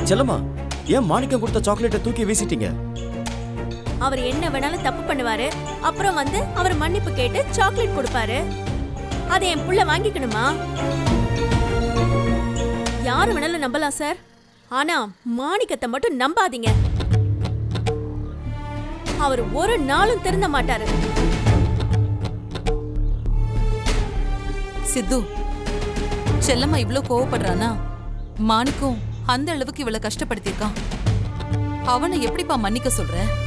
செல்லம்மா ஏன் மாணிக்கம் கொடுத்த சாக்லேட்டை தூக்கி வீசிட்டீங்க அவர் என்ன வேணாலும் தப்பு பண்ணுவாரு அப்புறம் வந்து அவர் மன்னிப்பு கேட்டு சாக்லேட் கொடுப்பாரு அதை என் புள்ள வாங்கிக்கணுமா யாரு வேணாலும் நம்பலாம் சார் ஆனா மாணிக்கத்தை மட்டும் நம்பாதீங்க அவர் ஒரு நாளும் திருந்த மாட்டாரு சித்து செல்லம்மா இவ்ளோ கோவப்படுறானா மாணிக்கம் அந்த அளவுக்கு இவளை கஷ்டப்படுத்தியிருக்கான் அவனை எப்படிப்பா மன்னிக்க சொல்ற